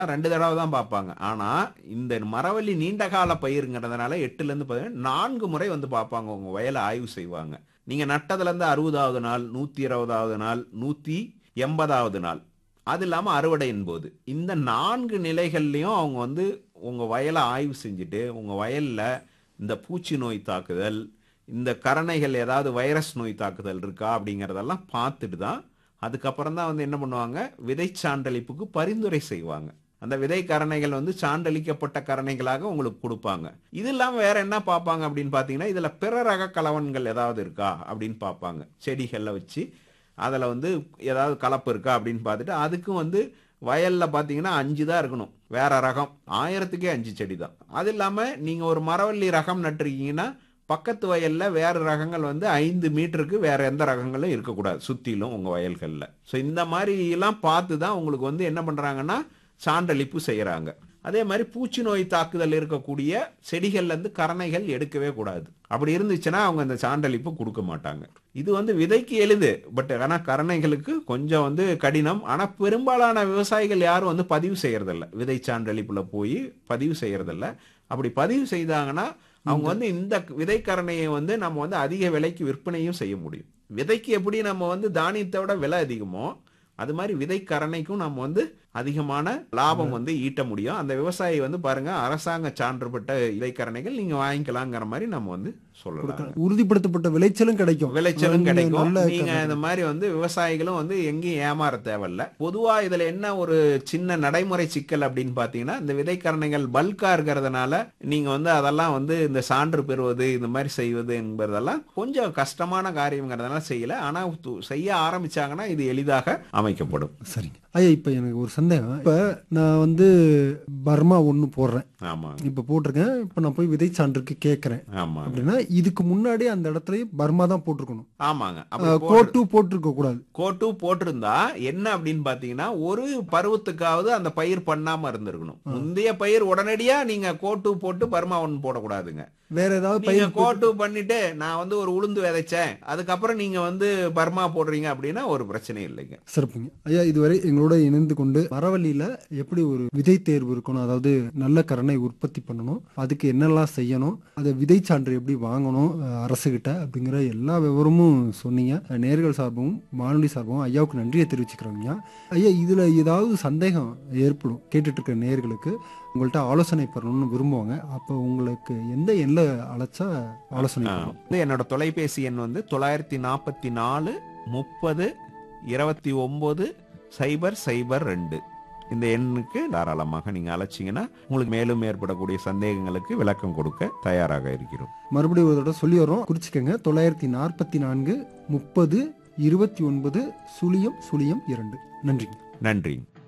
ரெண்டு தடவை தான் பார்ப்பாங்க ஆனா இந்த மரவள்ளி நீண்ட கால பயிருங்கிறதுனால எட்டுல இருந்து பதினேழு நான்கு முறை வந்து பார்ப்பாங்க உங்க வயலை ஆய்வு செய்வாங்க நீங்க நட்டதுல இருந்து அறுபதாவது நாள் நூத்தி இருபதாவது நாள் நூத்தி எண்பதாவது நாள் அது இல்லாம அறுவடையின் போது இந்த நான்கு நிலைகள்லயும் அவங்க வந்து உங்க வயலை ஆய்வு செஞ்சுட்டு உங்க வயல்ல இந்த பூச்சி நோய் தாக்குதல் இந்த கரணைகள் ஏதாவது வைரஸ் நோய் தாக்குதல் இருக்கா அப்படிங்கறதெல்லாம் பார்த்துட்டு தான் அதுக்கப்புறம் தான் வந்து என்ன பண்ணுவாங்க விதை சான்றளிப்புக்கு பரிந்துரை செய்வாங்க அந்த விதை கரணைகள் வந்து சான்றளிக்கப்பட்ட கரணைகளாக உங்களுக்கு கொடுப்பாங்க இது இல்லாம வேற என்ன பார்ப்பாங்க அப்படின்னு பார்த்தீங்கன்னா இதுல பிற ரக கலவன்கள் ஏதாவது இருக்கா அப்படின்னு பார்ப்பாங்க செடிகளில் வச்சு அதில் வந்து ஏதாவது கலப்பு இருக்கா அப்படின்னு பார்த்துட்டு அதுக்கும் வந்து வயல்ல பார்த்தீங்கன்னா அஞ்சு தான் இருக்கணும் வேற ரகம் ஆயிரத்துக்கே அஞ்சு செடி தான் அது இல்லாமல் நீங்கள் ஒரு மரவள்ளி ரகம் நட்டிருக்கீங்கன்னா பக்கத்து வயல்ல வேற ரகங்கள் வந்து ஐந்து மீட்டருக்கு வேற எந்த ரகங்களும் இருக்கக்கூடாது சுத்திலும் உங்க வயல்கள்ல ஸோ இந்த மாதிரி எல்லாம் பார்த்து தான் உங்களுக்கு வந்து என்ன பண்றாங்கன்னா சான்றளிப்பு செய்யறாங்க அதே மாதிரி பூச்சி நோய் தாக்குதல் இருக்கக்கூடிய செடிகள்ல இருந்து கரணைகள் எடுக்கவே கூடாது அப்படி இருந்துச்சுன்னா அவங்க அந்த சான்றளிப்பு கொடுக்க மாட்டாங்க இது வந்து விதைக்கு எளிது பட் ஆனா கரணைகளுக்கு கொஞ்சம் வந்து கடினம் ஆனா பெரும்பாலான விவசாயிகள் யாரும் வந்து பதிவு செய்யறதில்ல விதை சான்றளிப்புல போய் பதிவு செய்யறதில்ல அப்படி பதிவு செய்தாங்கன்னா அவங்க வந்து இந்த விதைக்கரணையை வந்து நம்ம வந்து அதிக விலைக்கு விற்பனையும் செய்ய முடியும் விதைக்கு எப்படி நம்ம வந்து தானியத்தை விட விலை அதிகமோ அது மாதிரி விதைக்கரணைக்கும் நம்ம வந்து அதிகமான லாபம் வந்து ஈட்ட முடியும் அந்த விவசாயி வந்து பாருங்க அரசாங்க சான்று பெற்ற விதைக்கரணைகள் நீங்க வாங்கிக்கலாங்கிற மாதிரி நம்ம வந்து சொல்லலாம் உறுதிப்படுத்தப்பட்ட விளைச்சலும் கிடைக்கும் விளைச்சலும் நல்ல- கிடைக்கும் நல்ல நீங்க இந்த மாதிரி வந்து விவசாயிகளும் வந்து எங்கேயும் ஏமாற தேவையில்ல பொதுவா இதுல என்ன ஒரு சின்ன நடைமுறை சிக்கல் அப்படின்னு பாத்தீங்கன்னா இந்த விதைக்கரணைகள் பல்கா இருக்கிறதுனால நீங்க வந்து அதெல்லாம் வந்து இந்த சான்று பெறுவது இந்த மாதிரி செய்வது என்பதெல்லாம் கொஞ்சம் கஷ்டமான காரியங்கிறதுனால செய்யல ஆனா து- செய்ய ஆரம்பிச்சாங்கன்னா இது எளிதாக அமைக்கப்படும் சரிங்க ஐயா இப்ப எனக்கு ஒரு சந்தேகம் இப்ப நான் வந்து பர்மா ஒண்ணு போடுறேன் ஆமாங்க இப்ப போட்டிருக்கேன் இப்ப நான் போய் விதை சான்றுக்கு கேட்கறேன் ஆமாங்க அப்படின்னா இதுக்கு முன்னாடி அந்த இடத்துல பர்மா தான் போட்டிருக்கணும் ஆமாங்க அப்படி போடுறது- கோட்டு போட்டிருக்க கூடாது கோட்டு போட்டிருந்தா என்ன அப்படின்னு பாத்தீங்கன்னா ஒரு பருவத்துக்காவது அந்த பயிர் பண்ணாம இருந்திருக்கணும் முந்தைய பயிர் உடனடியா நீங்க கோட்டு போட்டு பர்மா ஒன்று போடக்கூடாதுங்க வேற ஏதாவது நீங்க பயிர் கோட்டு பண்ணிட்டு நான் வந்து ஒரு உளுந்து விதைச்சேன் அதுக்கப்புறம் நீங்க வந்து பர்மா போடுறீங்க அப்படின்னா ஒரு பிரச்சனை இல்லைங்க சிறப்புங்க ஐயா இதுவரை எங்களோட இணைந்து கொண்டு மரவள்ளியில எப்படி ஒரு விதை தேர்வு இருக்கணும் அதாவது நல்ல கரணை உற்பத்தி பண்ணணும் அதுக்கு என்னெல்லாம் செய்யணும் அதை விதை சான்று எப்படி வாங்கணும் அஹ், அரசுகிட்ட அப்படிங்கிற எல்லா விவரமும் சொன்னீங்க அஹ், நேர்கள் சார்பும் வானொலி சார்பும் ஐயாவுக்கு நன்றியை தெரிவிச்சுக்கிறோங்க ஐயா இதுல ஏதாவது சந்தேகம் ஏற்படும் கேட்டுட்டு இருக்க நேர்களுக்கு உங்கள்கிட்ட ஆலோசனை பெறணும்னு விரும்புவாங்க அப்போ உங்களுக்கு எந்த எல்லை அழைச்சா ஆலோசனை ஆ, பெறணும்? வந்து என்னோட தொலைபேசி எண் வந்து தொள்ளாயிரத்தி நாற்பத்தி நாலு முப்பது இருபத்தி ஒன்பது சைபர் சைபர் ரெண்டு இந்த எண்ணுக்கு தாராளமாக நீங்க அழைச்சிங்கன்னா உங்களுக்கு மேலும் ஏற்படக்கூடிய சந்தேகங்களுக்கு விளக்கம் கொடுக்க தயாராக இருக்கிறோம் மறுபடியும் ஒரு தடவை சொல்லி வரோம் குறிச்சிக்கங்க தொள்ளாயிரத்தி நாற்பத்தி நான்கு முப்பது இருபத்தி ஒன்பது சுழியம் சுழியம் இரண்டு நன்றிங்க நன்றி